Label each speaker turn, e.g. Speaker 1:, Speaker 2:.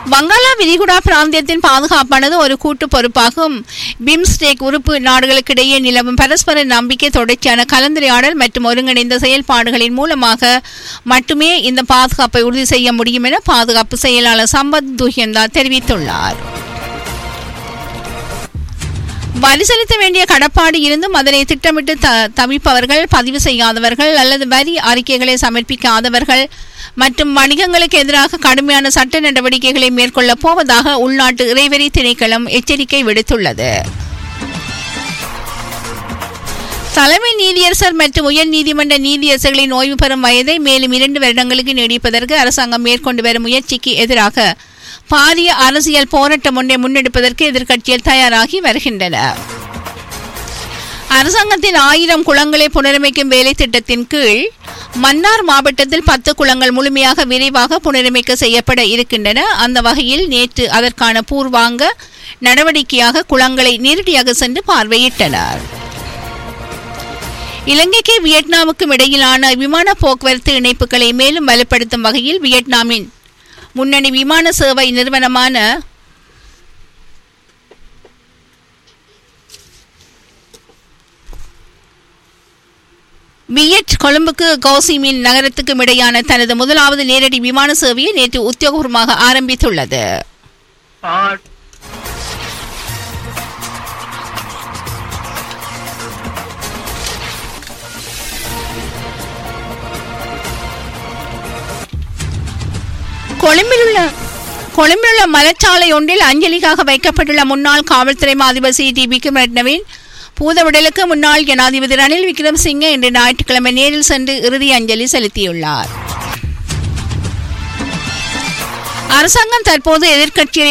Speaker 1: வங்காள விரிகுடா பிராந்தியத்தின் பாதுகாப்பானது ஒரு கூட்டு பொறுப்பாகும் பிம்ஸ்டேக் உறுப்பு நாடுகளுக்கிடையே நிலவும் பரஸ்பர நம்பிக்கை தொடர்ச்சியான கலந்துரையாடல் மற்றும் ஒருங்கிணைந்த செயல்பாடுகளின் மூலமாக மட்டுமே இந்த பாதுகாப்பை உறுதி செய்ய முடியும் என பாதுகாப்பு செயலாளர் சம்பத் துஹியந்தா தெரிவித்துள்ளார் வரி செலுத்த வேண்டிய கடப்பாடு இருந்தும் அதனை திட்டமிட்டு த தவிப்பவர்கள் பதிவு செய்யாதவர்கள் அல்லது வரி அறிக்கைகளை சமர்ப்பிக்காதவர்கள் மற்றும் வணிகங்களுக்கு எதிராக கடுமையான சட்ட நடவடிக்கைகளை மேற்கொள்ளப் போவதாக உள்நாட்டு இறைவரி திணைக்களம் எச்சரிக்கை விடுத்துள்ளது தலைமை நீதியரசர் மற்றும் உயர் நீதிமன்ற நீதியரசர்களின் ஓய்வு பெறும் வயதை மேலும் இரண்டு வருடங்களுக்கு நீடிப்பதற்கு அரசாங்கம் மேற்கொண்டு வரும் முயற்சிக்கு எதிராக பாரிய அரசியல் போராட்டம் ஒன்றை முன்னெடுப்பதற்கு எதிர்க்கட்சிகள் தயாராகி வருகின்றன அரசாங்கத்தின் ஆயிரம் குளங்களை புனரமைக்கும் வேலை திட்டத்தின் கீழ் மன்னார் மாவட்டத்தில் பத்து குளங்கள் முழுமையாக விரைவாக புனரமைக்க செய்யப்பட இருக்கின்றன அந்த வகையில் நேற்று அதற்கான பூர்வாங்க நடவடிக்கையாக குளங்களை நேரடியாக சென்று பார்வையிட்டனர் இலங்கைக்கு வியட்நாமுக்கும் இடையிலான விமான போக்குவரத்து இணைப்புகளை மேலும் வலுப்படுத்தும் வகையில் வியட்நாமின் முன்னணி விமான சேவை நிறுவனமான வியட் கொழும்புக்கு கௌசிமின் நகரத்துக்கும் இடையான தனது முதலாவது நேரடி விமான சேவையை நேற்று உத்தியோகபூர்வமாக ஆரம்பித்துள்ளது
Speaker 2: ஆட்
Speaker 1: கொழும்பில் உள்ள கொழும்பில் உள்ள மலச்சாலை ஒன்றில் அஞ்சலிக்காக வைக்கப்பட்டுள்ள முன்னாள் காவல்துறை மா அதிபர் சி டி விக்ரமரட்னவின் பூதவிடலுக்கு முன்னாள் ஜனாதிபதி ரணில் விக்ரமசிங்கே இன்று ஞாயிற்றுக்கிழமை நேரில் சென்று இறுதி அஞ்சலி செலுத்தியுள்ளார் அரசாங்கம் தற்போது எதிர்க்கட்சியை